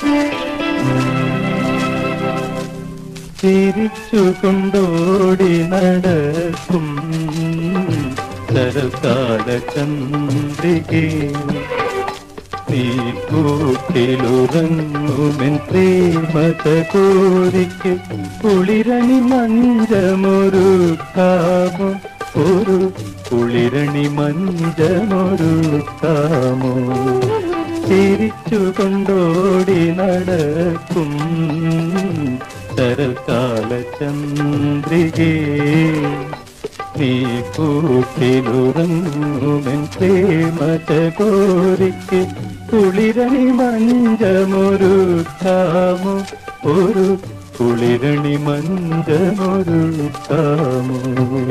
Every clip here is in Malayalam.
ചിരിച്ചുകൊണ്ടോടി നടക്കും ശരകാല ചന്ദ്രികേ നീ കൂട്ടിലുറങ്ങുമെൻ പ്രേമത കോരിക്ക് കുളിരണി മഞ്ചമൊരുക്കാമോ ഒരു കുളിരണി മഞ്ചമൊരുക്കാമോ ചിരിച്ചുകൊണ്ടോടി നടക്കും ശരൽക്കാല ചന്ദ്രികേ നീ കൂട്ടിലുറങ്ങുമെൻ പ്രേമത കോരിക്ക് കുളിരണി മഞ്ചമൊരുക്കാമോ ഒരു കുളിരണി മഞ്ചമൊരുക്കാമോ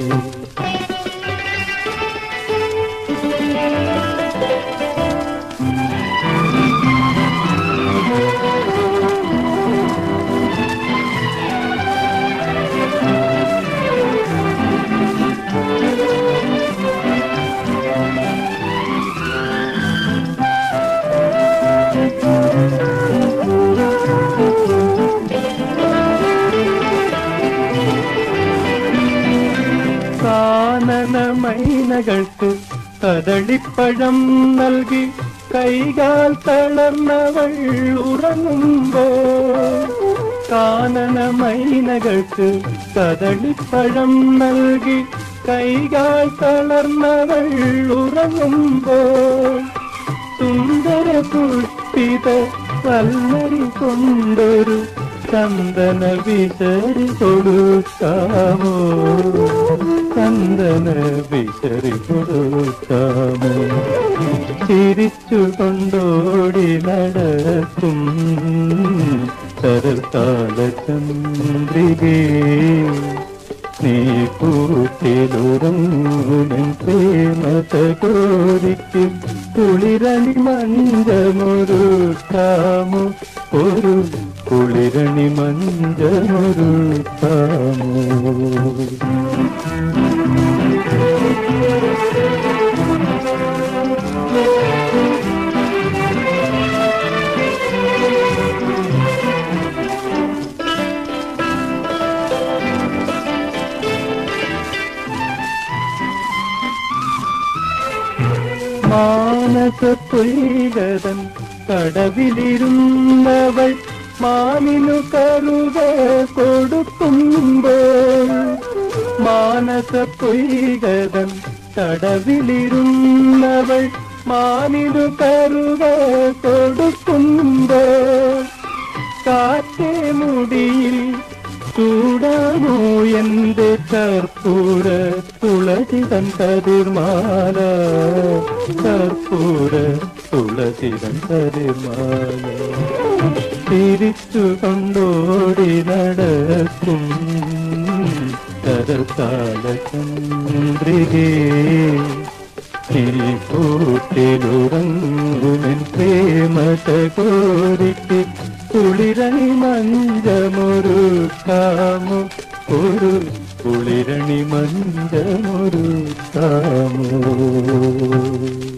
കാനന മൈനകൾക്ക് കദളിപ്പഴം നൽകി കൈകാൽ തളർന്നവൾ ഉറങ്ങുമ്പോൾ കാനന മൈനകൾക്ക് കദളിപ്പഴം നൽകി കൈകാൽ തളർന്നവൾ ഉറങ്ങുമ്പോൾ സുന്ദര പുഷ്പിത വല്ലരി കൊണ്ടൊരു ചന്ദന വിശരി കൊടുക്കാമോ ചന്ദന വിശരി കൊടുക്കാമോ ചിരിച്ചു കൊണ്ടോടി നടക്കും ശരൽക്കാല ചന്ദ്രികേ നീ കൂട്ടിലുറങ്ങുമെൻ പ്രേമത കോരിക്ക് കുളിരണി മഞ്ചമൊരുക്കാമോ ഒരു കുളിരണി മഞ്ചമൊരുക്കാമോ മാനസ പൊയ്കതൻ കടവിലിരുന്നവൾ മാനിനു കറുക കൊടുക്കുമ്പോൾ മാനസ പൊയ്കതൻ കടവിലിരുന്നവൾ മാനിനു കറുക കൊടുക്കുമ്പോൾ കാറ്റേ മുടിയിൽ ചൂടാമോ എന്റെ കർപ്പൂര തുളസിതൻ കതിർമാല കർപ്പൂര തുളസിതൻ കതിർമാല തിരിച്ചു കൊണ്ടോടി നടക്കും കരകാല ചന്ദ്രികേ നീ കൂട്ടിലുറങ്ങുമെൻ പ്രേമത കോരിക്ക് കുളിരണി മഞ്ചമൊരുക്കാമോ ഒരു കുളിരണി മഞ്ചമൊരുക്കാമോ